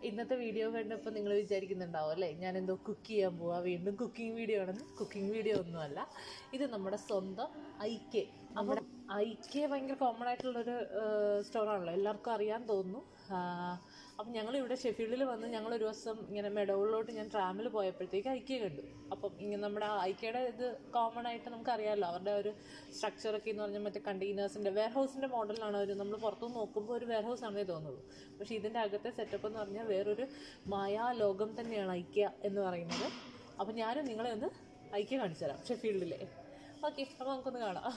ഇന്നത്തെ വീഡിയോ കണ്ടപ്പോൾ നിങ്ങൾ വിചാരിക്കുന്നുണ്ടാവും അല്ലേ ഞാൻ എന്തോ കുക്ക് ചെയ്യാൻ പോവാ വീണ്ടും കുക്കിംഗ് വീഡിയോ ആണെന്ന് കുക്കിംഗ് വീഡിയോ ഒന്നുമല്ല ഇത് നമ്മുടെ സ്വന്തം ഐക്യ നമ്മുടെ ഐക്യ ഭയങ്കര കോമൺ ആയിട്ടുള്ളൊരു സ്റ്റോറാണല്ലോ എല്ലാവർക്കും അറിയാൻ തോന്നുന്നു അപ്പം ഞങ്ങൾ ഇവിടെ ഷെഫീൽഡിൽ വന്ന് ഞങ്ങൾ ഒരു ദിവസം ഇങ്ങനെ മെഡോളിലോട്ട് ഞാൻ ട്രാമിൽ പോയപ്പോഴത്തേക്ക് ഐക്യ കണ്ടു അപ്പം ഇങ്ങനെ നമ്മുടെ ആ ഐക്യയുടെ ഇത് കോമൺ ആയിട്ട് നമുക്കറിയാമല്ലോ അവരുടെ ഒരു സ്ട്രക്ചറൊക്കെ എന്ന് പറഞ്ഞാൽ മറ്റേ കണ്ടെയ്നേഴ്സിൻ്റെ വെയർ ഹൗസിൻ്റെ മോഡലാണ് ഒരു നമ്മൾ പുറത്തുനിന്ന് നോക്കുമ്പോൾ ഒരു വെയർ ഹൗസ് ആണെന്നേ തോന്നുള്ളൂ പക്ഷേ ഇതിൻ്റെ അകത്തെ സെറ്റപ്പ് എന്ന് പറഞ്ഞാൽ വേറൊരു മായാലോകം തന്നെയാണ് ഐക്യ എന്ന് പറയുന്നത് അപ്പം ഞാനും നിങ്ങളെ ഒന്ന് ഐക്യ കാണിച്ചു തരാം ഷെഫീൽഡിലെ ഓക്കെ അപ്പോൾ നമുക്കൊന്ന് കാണാം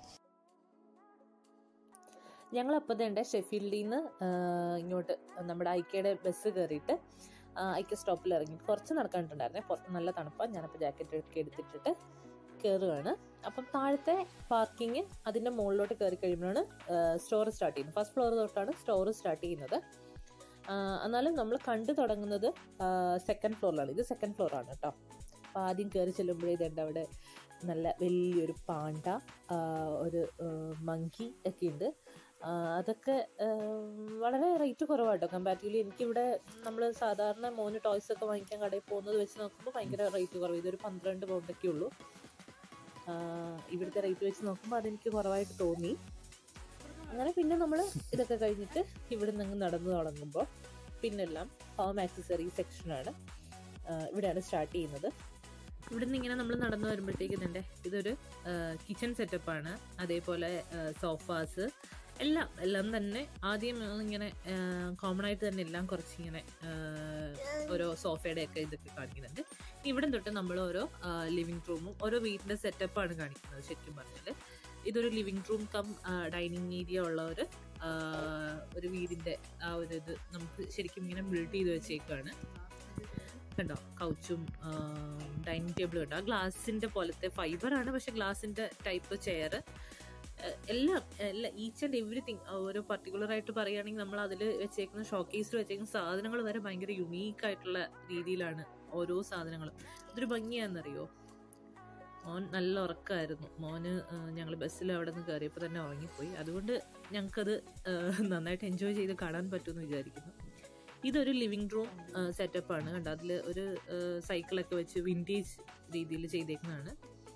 ഞങ്ങളപ്പോൾ തന്നെ ഷെഫീൽഡിൽ നിന്ന് ഇങ്ങോട്ട് നമ്മുടെ ഐക്കയുടെ ബസ് കയറിയിട്ട് ഐക്യ സ്റ്റോപ്പിൽ ഇറങ്ങി കുറച്ച് നടക്കാനിട്ടുണ്ടായിരുന്നേ പുറത്ത് നല്ല തണുപ്പാണ് ഞാനപ്പോൾ ജാക്കറ്റ് ഒക്കെ എടുത്തിട്ടിട്ട് കയറുകയാണ് അപ്പം താഴത്തെ പാർക്കിങ് അതിൻ്റെ മുകളിലോട്ട് കയറി കഴിയുമ്പോഴാണ് സ്റ്റോർ സ്റ്റാർട്ട് ചെയ്യുന്നത് ഫസ്റ്റ് ഫ്ലോർ തൊട്ടാണ് സ്റ്റോർ സ്റ്റാർട്ട് ചെയ്യുന്നത് എന്നാലും നമ്മൾ കണ്ടു തുടങ്ങുന്നത് സെക്കൻഡ് ഫ്ലോറിലാണ് ഇത് സെക്കൻഡ് ഫ്ലോറാണ് കേട്ടോ അപ്പോൾ ആദ്യം കയറി ചെല്ലുമ്പോഴേ ഇതുണ്ട് അവിടെ നല്ല വലിയൊരു പാണ്ട ഒരു മങ്കി ഒക്കെ ഉണ്ട് അതൊക്കെ വളരെ റേറ്റ് കുറവാട്ടോ കമ്പാരിറ്റീവ്ലി എനിക്കിവിടെ നമ്മൾ സാധാരണ മോന് ടോയ്സ് ഒക്കെ വാങ്ങിക്കാൻ കടയിൽ പോകുന്നത് വെച്ച് നോക്കുമ്പോൾ ഭയങ്കര റേറ്റ് കുറവ് ഇതൊരു പന്ത്രണ്ട് പൗണ്ടൊക്കെ ഉള്ളൂ ഇവിടുത്തെ റേറ്റ് വെച്ച് നോക്കുമ്പോൾ അതെനിക്ക് കുറവായിട്ട് തോന്നി അങ്ങനെ പിന്നെ നമ്മൾ ഇതൊക്കെ കഴിഞ്ഞിട്ട് ഇവിടെ നിന്ന് നടന്നു തുടങ്ങുമ്പോൾ പിന്നെല്ലാം ഹോം ആക്സസറി സെക്ഷനാണ് ഇവിടെയാണ് സ്റ്റാർട്ട് ചെയ്യുന്നത് ഇവിടുന്ന് ഇങ്ങനെ നമ്മൾ നടന്നു വരുമ്പോഴത്തേക്ക് ഇതിൻ്റെ ഇതൊരു കിച്ചൺ സെറ്റപ്പാണ് അതേപോലെ സോഫാസ് എല്ലാം എല്ലാം തന്നെ ആദ്യം ഇങ്ങനെ കോമൺ ആയിട്ട് തന്നെ എല്ലാം കുറച്ചിങ്ങനെ ഓരോ സോഫയുടെ ഒക്കെ ഇതൊക്കെ കാണിക്കുന്നുണ്ട് ഇവിടെ തൊട്ട് നമ്മൾ ഓരോ ലിവിങ് റൂമും ഓരോ വീടിന്റെ സെറ്റപ്പാണ് കാണിക്കുന്നത് ശരിക്കും പറഞ്ഞാൽ ഇതൊരു living room cum dining area ഉള്ള ഒരു ഒരു വീടിന്റെ ആ ഒരു ഇത് നമുക്ക് ശരിക്കും ഇങ്ങനെ ബിൽഡ് ചെയ്ത് വെച്ചേക്കാണ് കണ്ടോ കൗച്ചും ഡൈനിങ് ടേബിളും ഉണ്ട് ആ ഗ്ലാസിന്റെ പോലത്തെ ഫൈബർ ആണ് പക്ഷെ ഗ്ലാസിന്റെ ടൈപ്പ് ചെയർ എല്ലാം എല്ലാം ഈച്ച് ആൻഡ് എവറിത്തിങ് ഓരോ പർട്ടിക്കുലർ ആയിട്ട് പറയുകയാണെങ്കിൽ നമ്മൾ അതിൽ വെച്ചേക്കുന്ന ഷോക്കേസിൽ വെച്ചേക്കുന്ന സാധനങ്ങൾ വരെ ഭയങ്കര യുണീക്ക് ആയിട്ടുള്ള രീതിയിലാണ് ഓരോ സാധനങ്ങളും ഇതൊരു ഭംഗിയാണെന്നറിയോ മോൻ നല്ല ഉറക്കമായിരുന്നു മോന് ഞങ്ങൾ ബസ്സിൽ അവിടെ നിന്ന് കയറിയപ്പോൾ തന്നെ ഉറങ്ങിപ്പോയി അതുകൊണ്ട് ഞങ്ങൾക്കത് നന്നായിട്ട് എൻജോയ് ചെയ്ത് കാണാൻ പറ്റുമെന്ന് വിചാരിക്കുന്നു ഇതൊരു ലിവിങ് റൂം സെറ്റപ്പാണ് കണ്ടോ അതിൽ ഒരു സൈക്കിളൊക്കെ വെച്ച് വിൻറ്റേജ് രീതിയിൽ ചെയ്തേക്കുന്നതാണ്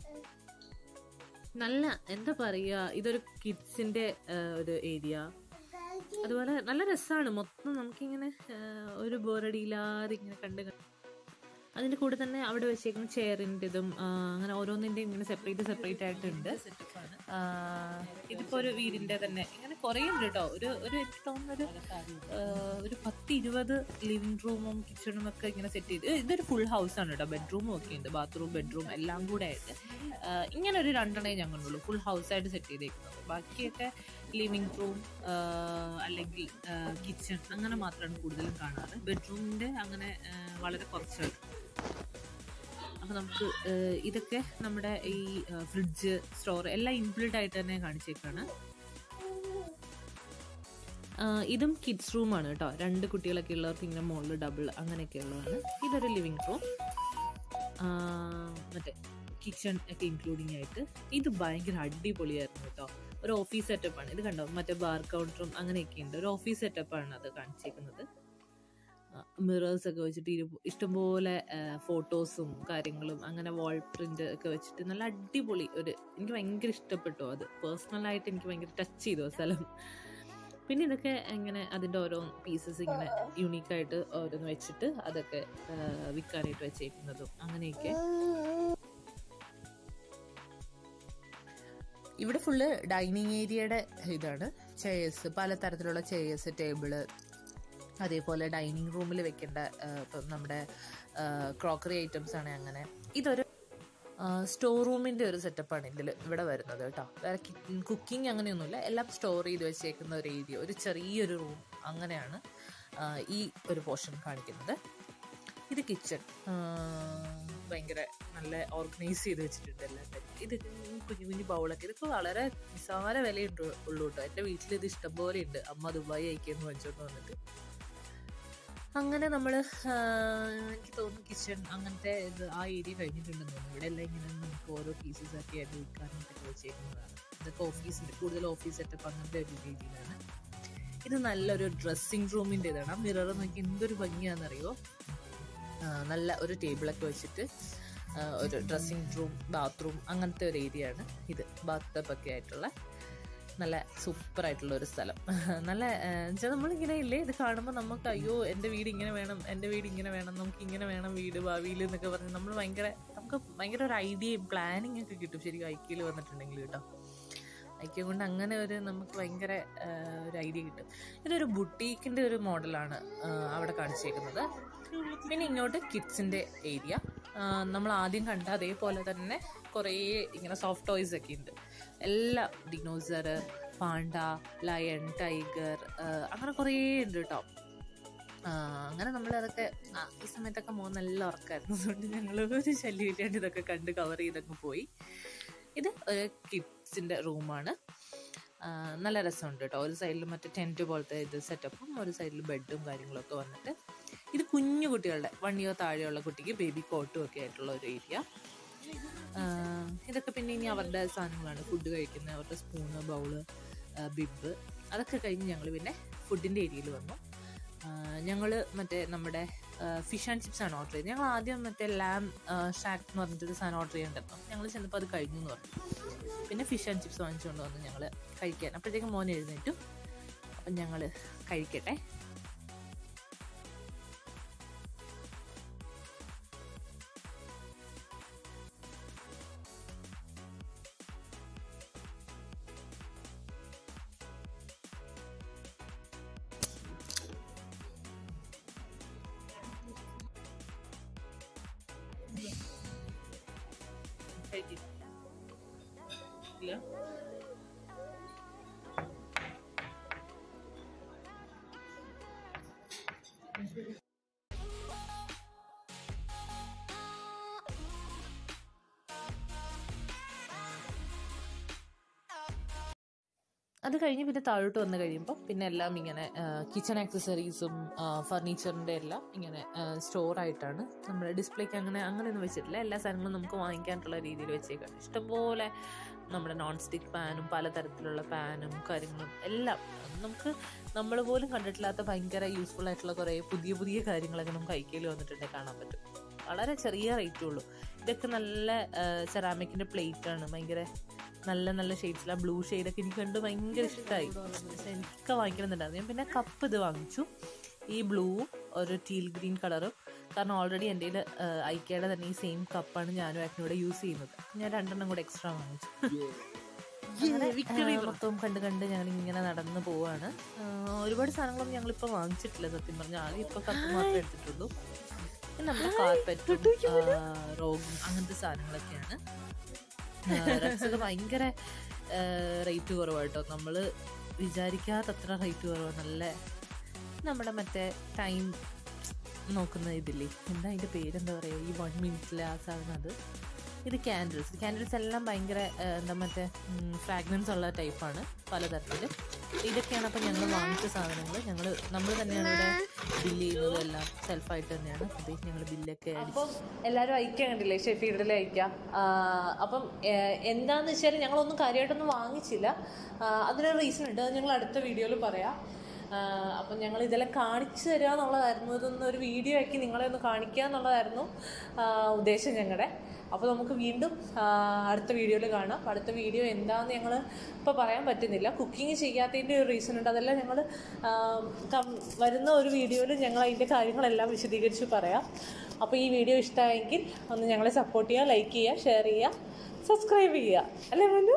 നല്ല എന്താ പറയുക ഇതൊരു കിഡ്സിന്റെ ഒരു ഏരിയ അതുപോലെ നല്ല രസമാണ് മൊത്തം നമുക്കിങ്ങനെ ഒരു ബോറടിയില്ലാതെ ഇങ്ങനെ കണ്ട് അതിന്റെ കൂടെ തന്നെ അവിടെ വെച്ചേക്കുന്ന ചെയറിൻ്റെതും അങ്ങനെ ഓരോന്നിൻ്റെയും ഇങ്ങനെ സെപ്പറേറ്റ് സെപ്പറേറ്റ് ആയിട്ടുണ്ട് ഇതിപ്പോ ഒരു വീടിന്റെ തന്നെ ഇങ്ങനെ കുറേ ഉണ്ട് കേട്ടോ ഒരു ഒരു എനിക്ക് തോന്നുന്നൊരു ഒരു പത്ത് ഇരുപത് ലിവിംഗ് റൂമും കിച്ചണും ഒക്കെ ഇങ്ങനെ സെറ്റ് ചെയ്ത് ഇതൊരു ഫുൾ ഹൗസ് ആണ് കേട്ടോ ബെഡ്റൂമും ഒക്കെ ഉണ്ട് ബാത്റൂം ബെഡ്റൂം എല്ലാം കൂടെ ആയിട്ട് ഇങ്ങനെ ഒരു രണ്ടെണ്ണേ ഞങ്ങളുള്ളൂ ഫുൾ ഹൗസ് ആയിട്ട് സെറ്റ് ചെയ്തേക്കുന്നത് ബാക്കിയൊക്കെ ലിവിംഗ് റൂം അല്ലെങ്കിൽ കിച്ചൺ അങ്ങനെ മാത്രമാണ് കൂടുതലും കാണാറ് ബെഡ്റൂമിന്റെ അങ്ങനെ വളരെ കുറച്ചാണ് അപ്പോൾ നമുക്ക് ഇതൊക്കെ നമ്മുടെ ഈ ഫ്രിഡ്ജ് സ്റ്റോർ എല്ലാം ഇൻക്ലൂഡ് ആയിട്ട് തന്നെ കാണിച്ചേക്കാണ് ഇതും കിഡ്സ് റൂമാണ് കേട്ടോ രണ്ട് കുട്ടികളൊക്കെ ഉള്ളവർക്ക് ഇങ്ങനെ മുകളിൽ ഡബിൾ അങ്ങനെയൊക്കെ ഉള്ളതാണ് ഇതൊരു ലിവിങ് റൂം മറ്റേ കിച്ചൺ ഒക്കെ ഇൻക്ലൂഡിങ് ആയിട്ട് ഇത് ഭയങ്കര അടിപൊളിയായിരുന്നു കേട്ടോ ഒരു ഓഫീസ് സെറ്റപ്പാണ് ഇത് കണ്ടോ മറ്റേ ബാർ കൗണ്ടറും അങ്ങനെയൊക്കെ ഉണ്ട് ഒരു ഓഫീസ് സെറ്റപ്പാണ് അത് കാണിച്ചേക്കുന്നത് മിറേഴ്സ് ഒക്കെ വെച്ചിട്ട് ഇരു ഇഷ്ടംപോലെ ഫോട്ടോസും കാര്യങ്ങളും അങ്ങനെ വാൾ പ്രിന്റ് ഒക്കെ വെച്ചിട്ട് നല്ല അടിപൊളി ഒരു എനിക്ക് ഭയങ്കര ഇഷ്ടപ്പെട്ടു അത് പേഴ്സണലായിട്ട് എനിക്ക് ഭയങ്കര ടച്ച് ചെയ്തു സ്ഥലം പിന്നെ ഇതൊക്കെ ഇങ്ങനെ അതിൻ്റെ ഓരോ പീസസ് ഇങ്ങനെ യുണീക്കായിട്ട് ഓരോന്ന് വെച്ചിട്ട് അതൊക്കെ വിൽക്കാനായിട്ട് വെച്ചേക്കുന്നതും അങ്ങനെയൊക്കെ ഇവിടെ ഫുള്ള് ഡൈനിങ് ഏരിയയുടെ ഇതാണ് ചെയേഴ്സ് പലതരത്തിലുള്ള ചെയേഴ്സ് ടേബിള് അതേപോലെ ഡൈനിങ് റൂമിൽ വെക്കേണ്ട ഇപ്പം നമ്മുടെ ക്രോക്കറി ഐറ്റംസ് ആണ് അങ്ങനെ ഇതൊരു സ്റ്റോർ റൂമിൻ്റെ ഒരു സെറ്റപ്പാണ് ഇതിൽ ഇവിടെ വരുന്നത് കേട്ടോ വേറെ കുക്കിംഗ് അങ്ങനെയൊന്നുമില്ല എല്ലാം സ്റ്റോർ ചെയ്ത് വെച്ചേക്കുന്ന ഒരു ഏരിയ ഒരു ചെറിയൊരു റൂം അങ്ങനെയാണ് ഈ ഒരു പോർഷൻ കാണിക്കുന്നത് ഇത് കിച്ചൺ ഭയങ്കര നല്ല ഓർഗനൈസ് ചെയ്ത് വെച്ചിട്ടുണ്ട് എല്ലാം ഇത് കുഞ്ഞു കുഞ്ഞു ബൗളൊക്കെ ഇതൊക്കെ വളരെ നിസ്സാര വിലയുണ്ട് ഉള്ളൂ കേട്ടോ എൻ്റെ വീട്ടിൽ ഇത് ഇഷ്ടംപോലെ ഉണ്ട് അമ്മ ദുബായി അയക്കുമെന്ന് വെച്ചോണ്ട് വന്നിട്ട് അങ്ങനെ നമ്മൾ എനിക്ക് തോന്നുന്നു കിച്ചൺ അങ്ങനത്തെ ഇത് ആ ഏരിയ കഴിഞ്ഞിട്ടുണ്ടെന്ന് തോന്നുന്നു ഇവിടെ എല്ലാം ഇങ്ങനെ നമുക്ക് ഓരോ പീസസ് ഒക്കെ ആയിട്ട് വിൽക്കാനായിട്ടൊക്കെ വെച്ചേക്കുന്നതാണ് ഇതൊക്കെ ഓഫീസിൻ്റെ കൂടുതൽ ഓഫീസ് സെറ്റപ്പ് അങ്ങനത്തെ ഒരു രീതിയിലാണ് ഇത് നല്ലൊരു ഡ്രസ്സിങ് റൂമിൻ്റെ ഇതാണ് മിറർ നോക്കി എന്തൊരു ഭംഗിയാണെന്നറിയോ ആ, നല്ല ഒരു ടേബിളൊക്കെ വെച്ചിട്ട് ആ, ഒരു ഡ്രസ്സിങ് റൂം ബാത്റൂം അങ്ങനത്തെ ഒരു ഏരിയ ആണ് ഇത് ബാത്ത് ടബ് ഒക്കെ ആയിട്ടുള്ള നല്ല സൂപ്പർ ആയിട്ടുള്ള ഒരു സ്ഥലം നല്ല വെച്ചാൽ നമ്മളിങ്ങനെ ഇല്ലേ ഇത് കാണുമ്പോൾ നമുക്ക് അയ്യോ എൻ്റെ വീട് ഇങ്ങനെ വേണം എൻ്റെ വീട് ഇങ്ങനെ വേണം നമുക്ക് ഇങ്ങനെ വേണം വീട് ഭാവിയിൽ എന്നൊക്കെ പറഞ്ഞ് നമ്മൾ ഭയങ്കര നമുക്ക് ഭയങ്കര ഒരു ഐഡിയയും പ്ലാനിങ് ഒക്കെ കിട്ടും ശരിക്കും ഐക്യയിൽ വന്നിട്ടുണ്ടെങ്കിൽ കേട്ടോ ഐക്യം കൊണ്ട് അങ്ങനെ ഒരു നമുക്ക് ഭയങ്കര ആ, ഒരു ഐഡിയ കിട്ടും ഇതൊരു ബുട്ടീക്കിൻ്റെ ഒരു മോഡലാണ് ആ, അവിടെ കാണിച്ചേക്കുന്നത് പിന്നെ ഇങ്ങോട്ട് കിഡ്സിൻ്റെ ഏരിയ നമ്മൾ ആദ്യം കണ്ട അതേപോലെ തന്നെ കുറേ ഇങ്ങനെ സോഫ്റ്റ് ടോയ്സ് ഒക്കെ ഉണ്ട് എല്ലാ ഡിനോസർ പാണ്ട ലയൺ ടൈഗർ അങ്ങനെ കുറേ ഉണ്ട് കേട്ടോ ആ, അങ്ങനെ നമ്മൾ അതൊക്കെ ആ, ഈ സമയത്തൊക്കെ മോൻ നല്ല ഉറക്കായിരുന്നു അതുകൊണ്ട് ഞങ്ങൾ ഒരു ശല്യമില്ലാണ്ട് ഇതൊക്കെ കണ്ട് കവർ ചെയ്തൊക്കെ പോയി ഇത് ഒരു കിഡ്സിൻ്റെ റൂമാണ് നല്ല രസമുണ്ട് കേട്ടോ ഒരു സൈഡിൽ മറ്റേ ടെൻറ്റ് പോലത്തെ ഇത് സെറ്റപ്പും ഒരു സൈഡിൽ ബെഡും കാര്യങ്ങളൊക്കെ വന്നിട്ട് ഇത് കുഞ്ഞു കുട്ടികളുടെ വൺ ഇയർ താഴെയുള്ള കുട്ടിക്ക് ബേബി കോട്ടും ഒക്കെ ആയിട്ടുള്ള ഒരു ഏരിയ ഇതൊക്കെ പിന്നെ ഇനി അവരുടെ സാധനങ്ങളാണ് ഫുഡ് കഴിക്കുന്ന അവരുടെ സ്പൂണ് ബൗള് ബിബ് അതൊക്കെ കഴിഞ്ഞ് ഞങ്ങൾ പിന്നെ ഫുഡിൻ്റെ ഏരിയയിൽ വന്നു ഞങ്ങൾ മറ്റേ നമ്മുടെ ഫിഷ് ആൻഡ് ചിപ്സ് ആണ് ഓർഡർ ചെയ്തത് ഞങ്ങൾ ആദ്യം മറ്റേ ലാം ഷാക്ക് എന്ന് പറഞ്ഞിട്ടൊരു സാധനം ഓർഡർ ചെയ്യേണ്ടപ്പോൾ ഞങ്ങൾ ചെന്നപ്പോൾ അത് കഴിഞ്ഞു എന്ന് പറഞ്ഞു പിന്നെ ഫിഷ് ആൻഡ് ചിപ്സ് വാങ്ങിച്ചുകൊണ്ട് വന്ന് ഞങ്ങൾ കഴിക്കാൻ അപ്പോഴത്തേക്കും മോൻ എഴുന്നേറ്റു അപ്പം ഞങ്ങൾ കഴിക്കട്ടെ ഇല്ല അത് കഴിഞ്ഞ് പിന്നെ താഴോട്ട് വന്നു കഴിയുമ്പോൾ പിന്നെ എല്ലാം ഇങ്ങനെ കിച്ചൺ ആക്സസറീസും ഫർണിച്ചറിൻ്റെ എല്ലാം ഇങ്ങനെ സ്റ്റോറായിട്ടാണ് നമ്മൾ ഡിസ്പ്ലേക്ക് അങ്ങനെ അങ്ങനെയൊന്നും വെച്ചിട്ടില്ല എല്ലാ സാധനങ്ങളും നമുക്ക് വാങ്ങിക്കാനുള്ള രീതിയിൽ വെച്ചേക്കാണ് ഇഷ്ടംപോലെ നമ്മുടെ നോൺ സ്റ്റിക്ക് പാനും പലതരത്തിലുള്ള പാനും കാര്യങ്ങളും എല്ലാം നമുക്ക് നമ്മൾ പോലും കണ്ടിട്ടില്ലാത്ത ഭയങ്കര യൂസ്ഫുൾ ആയിട്ടുള്ള കുറേ പുതിയ പുതിയ കാര്യങ്ങളൊക്കെ നമുക്ക് ഐക്കയിൽ വന്നിട്ടുണ്ടെങ്കിൽ കാണാൻ പറ്റും വളരെ ചെറിയ റേറ്റേ ഉള്ളൂ ഇതൊക്കെ നല്ല സെറാമിക്കിൻ്റെ പ്ലേറ്റ് ആണ് ഭയങ്കര നല്ല നല്ല ഷെയ്ഡ്സിൽ ആ ബ്ലൂ ഷെയ്ഡൊക്കെ എനിക്ക് കണ്ട് ഭയങ്കര ഇഷ്ടമായി പക്ഷെ എനിക്കൊക്കെ വാങ്ങിക്കണമെന്നുണ്ടായിരുന്നു ഞാൻ പിന്നെ കപ്പ് ഇത് വാങ്ങിച്ചു ഈ ബ്ലൂവും ഒരു ടീൽ ഗ്രീൻ കളറും കാരണം ഓൾറെഡി എൻ്റെ കയ്യിൽ ഐക്കയുടെ തന്നെ ഈ സെയിം കപ്പാണ് ഞാനും ഏട്ടനൂടെ യൂസ് ചെയ്യുന്നത് ഞാൻ രണ്ടെണ്ണം കൂടെ എക്സ്ട്രാ വാങ്ങിച്ചു അങ്ങനെ, ആ, മൊത്തവും കണ്ട് കണ്ട് ഞങ്ങൾ ഇങ്ങനെ നടന്ന് പോവാണ് ആ, ഒരുപാട് സാധനങ്ങളൊന്നും ഞങ്ങളിപ്പോൾ വാങ്ങിച്ചിട്ടില്ല സത്യം പറഞ്ഞാൽ ആകെ ഇപ്പോൾ കപ്പ് മാത്രമേ എടുത്തിട്ടുള്ളൂ പിന്നെ നമ്മുടെ കാർപ്പറ്റും റോഗും അങ്ങനത്തെ സാധനങ്ങളൊക്കെയാണ് റെക്സൊക്കെ ഭയങ്കര റേറ്റ് കുറവാട്ടോ നമ്മൾ വിചാരിക്കാത്തത്ര റേറ്റ് കുറവ് നല്ല നമ്മുടെ മറ്റേ ടൈം നോക്കുന്ന ഇതില്ലേ എന്താ അതിൻ്റെ പേരെന്താ പറയുക ഈ വൺ മിനിറ്റിലെ ആ സാധനം അത് ഇത് ക്യാൻഡിൽസ് ക്യാൻഡിൽസ് എല്ലാം ഭയങ്കര ആ, എന്താ മറ്റേ ഫ്രാഗ്രൻസ് ഉള്ള ടൈപ്പാണ് പലതരത്തിൽ ഇതൊക്കെയാണ് അപ്പം ഞങ്ങൾ വാങ്ങിച്ച സാധനങ്ങൾ ഞങ്ങൾ നമ്മൾ തന്നെയാണ് ഇവിടെ ബില്ല് ചെയ്യുന്നത് എല്ലാം സെൽഫായിട്ട് തന്നെയാണ് അത് ഞങ്ങൾ ബില്ലൊക്കെ അപ്പം എല്ലാവരും അയക്കാൻ കണ്ടില്ലേ ഷെഫീഡിൽ അയക്കാം അപ്പം ഏഹ്, എന്താന്ന് വെച്ചാൽ ഞങ്ങളൊന്നും കാര്യമായിട്ടൊന്നും വാങ്ങിച്ചില്ല ആ, അതിനൊരു റീസൺ ഉണ്ട് അത് ഞങ്ങൾ അടുത്ത വീഡിയോയിൽ പറയാം ആഹ് അപ്പം ഞങ്ങൾ ഇതെല്ലാം കാണിച്ചു തരിക എന്നുള്ളതായിരുന്നു ഇതൊന്ന് ഒരു വീഡിയോ ആക്കി നിങ്ങളെ ഒന്ന് കാണിക്കുക എന്നുള്ളതായിരുന്നു ആഹ് ഉദ്ദേശം ഞങ്ങളുടെ അപ്പോൾ നമുക്ക് വീണ്ടും ആഹ് അടുത്ത വീഡിയോയിൽ കാണാം അടുത്ത വീഡിയോ എന്താണെന്ന് ഞങ്ങൾ ഇപ്പോൾ പറയാൻ പറ്റുന്നില്ല കുക്കിംഗ് ചെയ്യാത്തതിൻ്റെ ഒരു റീസൺ ഉണ്ട് അതെല്ലാം ഞങ്ങൾ വരുന്ന ഒരു വീഡിയോയിൽ ഞങ്ങൾ അതിൻ്റെ കാര്യങ്ങളെല്ലാം വിശദീകരിച്ച് പറയാം അപ്പോൾ ഈ വീഡിയോ ഇഷ്ടമായെങ്കിൽ ഒന്ന് ഞങ്ങളെ സപ്പോർട്ട് ചെയ്യുക ലൈക്ക് ചെയ്യുക ഷെയർ ചെയ്യുക സബ്സ്ക്രൈബ് ചെയ്യുക അല്ലേ മനു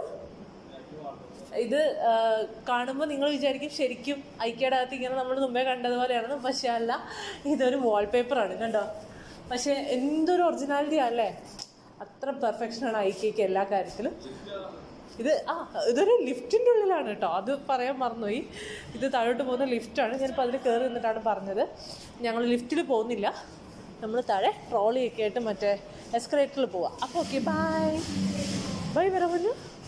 ഇത് കാണുമ്പോൾ നിങ്ങൾ വിചാരിക്കും ശരിക്കും ഐക്യയുടെ അകത്ത് ഇങ്ങനെ നമ്മൾ മുമ്പേ കണ്ടതുപോലെയാണെന്ന് പക്ഷേ അല്ല ഇതൊരു വാൾപേപ്പറാണ് കണ്ടോ പക്ഷേ എന്തൊരു ഒറിജിനാലിറ്റി അല്ലേ അത്ര പെർഫെക്ഷനാണ് ഐക്യയ്ക്ക് എല്ലാ കാര്യത്തിലും ഇത് ആ ഇതൊരു ലിഫ്റ്റിൻ്റെ ഉള്ളിലാണ് കേട്ടോ അത് പറയാൻ മറന്നുപോയി ഇത് താഴോട്ട് പോകുന്ന ലിഫ്റ്റാണ് ഞാനിപ്പോൾ അതിൽ കയറി നിന്നിട്ടാണ് പറഞ്ഞത് ഞങ്ങൾ ലിഫ്റ്റിൽ പോകുന്നില്ല നമ്മൾ താഴെ ട്രോളിയൊക്കെ ആയിട്ട് മറ്റേ എസ്കലേറ്ററിൽ പോവാം അപ്പോൾ ഓക്കെ ബൈ ബൈ വരാൻ പറഞ്ഞു